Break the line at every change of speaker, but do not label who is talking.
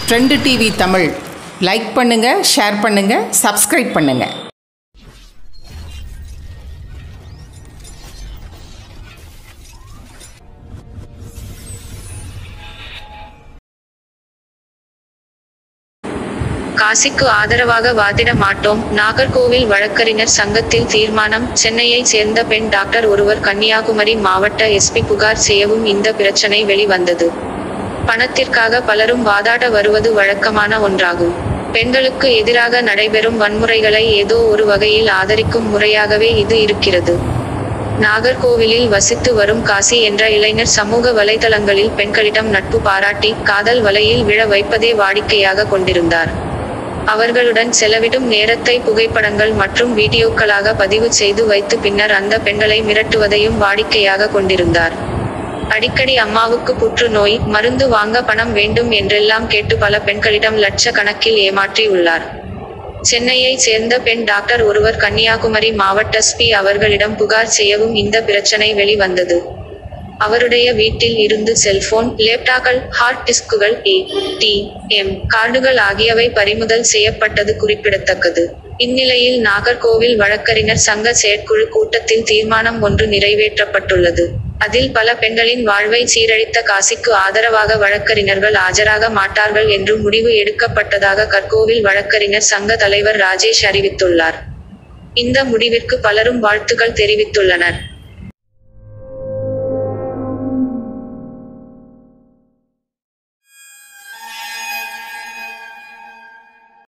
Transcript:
trend TV Tamil like பண்ணுங்கள் share பண்ணுங்கள் subscribe பண்ணுங்கள்
காசிக்கு ஆதரவாக வாதிட மாட்டோம் நாகர்கோவில் வழக்கறிஞர் சங்கத்தில் தீர்மானம் சென்னையைச் சேர்ந்த பெண் டாக்டர் ஒருவர் கன்னியாகுமரி மாவட்ட எஸ்பி புகார் செய்யவும் இந்த பிரச்சனை வெளிவந்தது பணத்திற்காக பலரும் வாதாட வருவது வழக்கமான ஒன்றாகும் பெண்களுக்கு எதிராக நடைபெறும் வன்முறைகளை ஏதோ ஒரு வகையில் ஆதரிக்கும் முறையாகவே இது இருக்கிறது நாகர்கோவிலில் வசித்து வரும் காசி என்ற இளைஞர் சமூக வலைதளங்களில் பெண்களிடம் நட்பு பாராட்டி காதல் வலையில் விழ வைப்பதே வாடிக்கையாக கொண்டிருந்தார் அவர்களுடன் செலவிடும் நேரத்தை புகைப்படங்கள் மற்றும் வீடியோக்களாக பதிவு செய்து வைத்து பின்னர் அந்த பெண்களை மிரட்டுவதையும் வாடிக்கையாக கொண்டிருந்தார் அடிக்கடி அம்மாவுக்கு புற்றுநோய் மருந்து வாங்க பணம் வேண்டும் என்றெல்லாம் கேட்டு பல பெண்களிடம் லட்ச கணக்கில் ஏமாற்றி உள்ளார் சென்னையை சேர்ந்த பெண் டாக்டர் ஒருவர் கன்னியாகுமரி மாவட்ட எஸ்பி அவர்களிடம் புகார் செய்யவும் இந்த பிரச்சனை வெளிவந்தது அவருடைய வீட்டில் இருந்து செல்போன் லேப்டாப்கள் ஹார்ட் டிஸ்குகள் ஏ டி எம் கார்டுகள் ஆகியவை பறிமுதல் செய்யப்பட்டது குறிப்பிடத்தக்கது இந்நிலையில் நாகர்கோவில் வழக்கறிஞர் சங்க செயற்குழு கூட்டத்தில் தீர்மானம் ஒன்று நிறைவேற்றப்பட்டுள்ளது அதில் பல பெண்களின் வாழ்வை சீரழித்த காசிக்கு ஆதரவாக வழக்கறிஞர்கள் ஆஜராக மாட்டார்கள் என்று முடிவு எடுக்கப்பட்டதாக கற்கோவில் வழக்கறிஞர் சங்க தலைவர் ராஜேஷ் அறிவித்துள்ளார் இந்த முடிவிற்கு பலரும் வாழ்த்துக்கள் தெரிவித்துள்ளனர்